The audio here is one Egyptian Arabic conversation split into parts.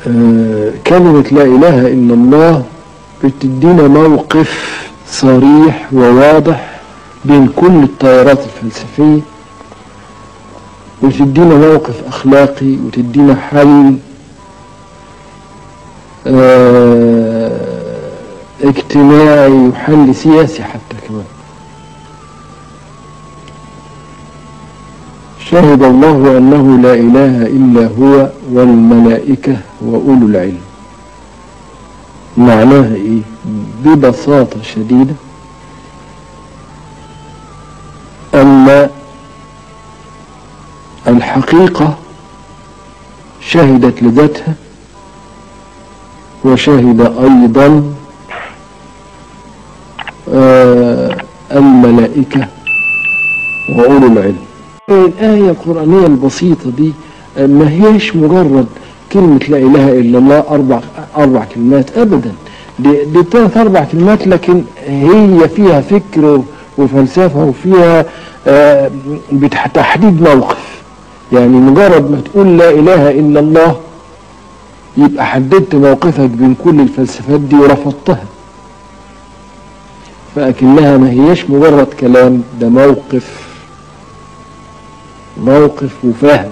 آه، كلمة لا إله إلا الله بتدينا موقف صريح وواضح بين كل التيارات الفلسفية وتدينا موقف أخلاقي وتدينا حل آه، اجتماعي وحل سياسي حتى كمان شهد الله أنه لا إله إلا هو والملائكة وأولو العلم معناها إيه؟ ببساطة شديدة أن الحقيقة شهدت لذاتها وشهد أيضا آه، الملائكة وأولو العلم الآية القرآنية البسيطة دي آه، ما هيش مجرد كلمة لا إله إلا الله أربع أربع كلمات أبدا دي, دي ثلاث أربع كلمات لكن هي فيها فكر وفلسفة وفيها آه، بتح- تحديد موقف يعني مجرد ما تقول لا إله إلا الله يبقى حددت موقفك بين كل الفلسفات دي ورفضتها فأكنها ما هيش مجرد كلام ده موقف موقف وفهم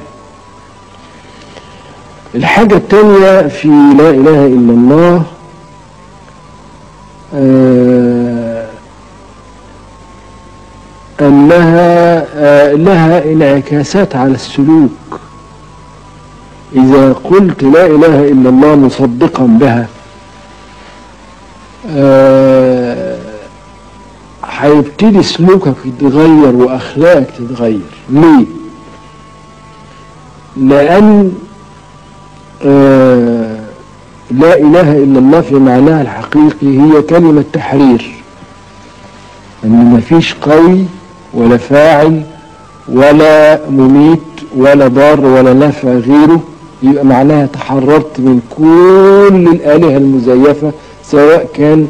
الحاجة التانية في لا إله إلا الله آه أنها آه لها انعكاسات على السلوك إذا قلت لا إله إلا الله مصدقا بها آه، هيبتدي سلوكك يتغير وأخلاقك تتغير ليه؟ لأن آه، لا إله إلا الله في معناها الحقيقي هي كلمة تحرير أن مفيش قوي ولا فاعل ولا مميت ولا ضار ولا نافع غيره يبقى معناها تحررت من كل الآلهة المزيفة سواء كان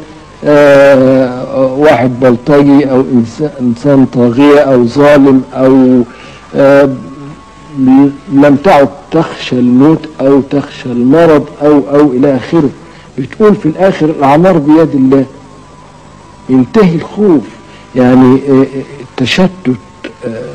آه، واحد بلطجي أو إنسان- إنسان طاغية أو ظالم أو آه، لم تعد تخشى الموت أو تخشى المرض أو أو إلى آخره بتقول في الآخر الأعمار بيد الله ينتهي الخوف يعني آه، آه، التشتت آه،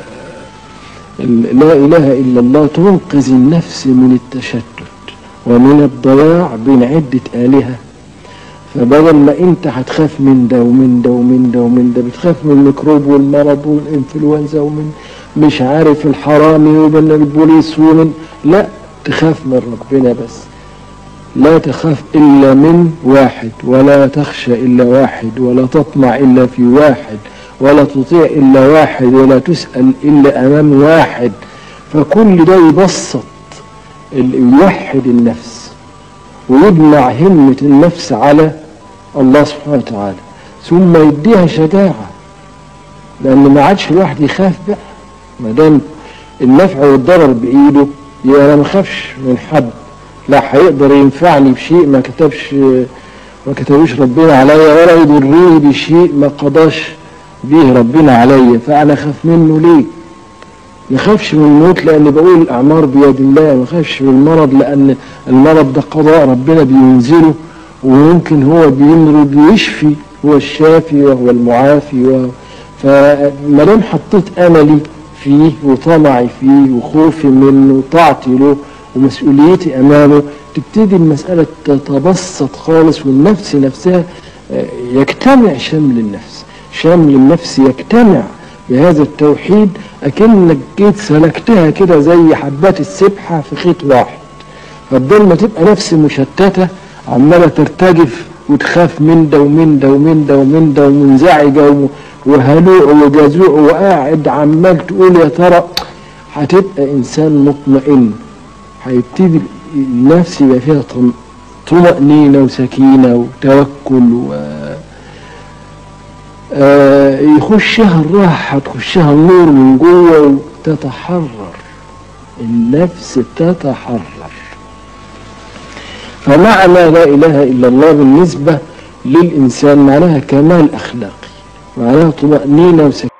ال- لا إله إلا الله تنقذ النفس من التشتت ومن الضياع بين عدة آلهة فبدل ما انت هتخاف من ده ومن ده ومن ده ومن ده بتخاف من الميكروب والمرض والانفلونزا ومن مش عارف الحرامي ومن البوليس ومن لا تخاف من ربنا بس لا تخاف إلا من واحد ولا تخشى إلا واحد ولا تطمع إلا في واحد ولا تطيع إلا واحد ولا تسأل إلا أمام واحد فكل ده يبسط ال- يوحد النفس ويجمع همة النفس على الله سبحانه وتعالى ثم يديها شجاعة لأن ما عادش الواحد يخاف بقى ما دام النفع والضرر بإيده يبقى أنا ما أخافش من حد لا هيقدر ينفعني بشيء ما كتبش ما كتبوش ربنا عليا ولا يضرني بشيء ما قضاش به ربنا عليا فأنا أخاف منه ليه؟ ما اخافش من الموت لان بقول الاعمار بيد الله ما اخافش من المرض لان المرض ده قضاء ربنا بينزله وممكن هو بيمرض ويشفي هو الشافي وهو المعافي و... فما دام حطيت املي فيه وطمعي فيه وخوفي منه وطاعتي له ومسؤوليتي امامه تبتدي المساله تتبسط خالص والنفس نفسها آه، يجتمع شمل النفس شمل النفس يجتمع بهذا التوحيد أكنك جيت سلكتها كده زي حبات السبحة في خيط واحد فبدل ما تبقى نفس مشتتة عمالة ترتجف وتخاف من ده ومن ده ومن ده ومن ده ومنزعجة و- وهلوع وجزوع وقاعد عمال تقول يا ترى هتبقى إنسان مطمئن هيبتدي النفس يبقى فيها طم- طمأنينة وسكينة وتوكل و آه، يخشها الراحة تخشها النور من جوه وتتحرر النفس تتحرر فمعنى لا إله إلا الله بالنسبة للإنسان معناها كمال أخلاقي معناها طمأنينة وسكينة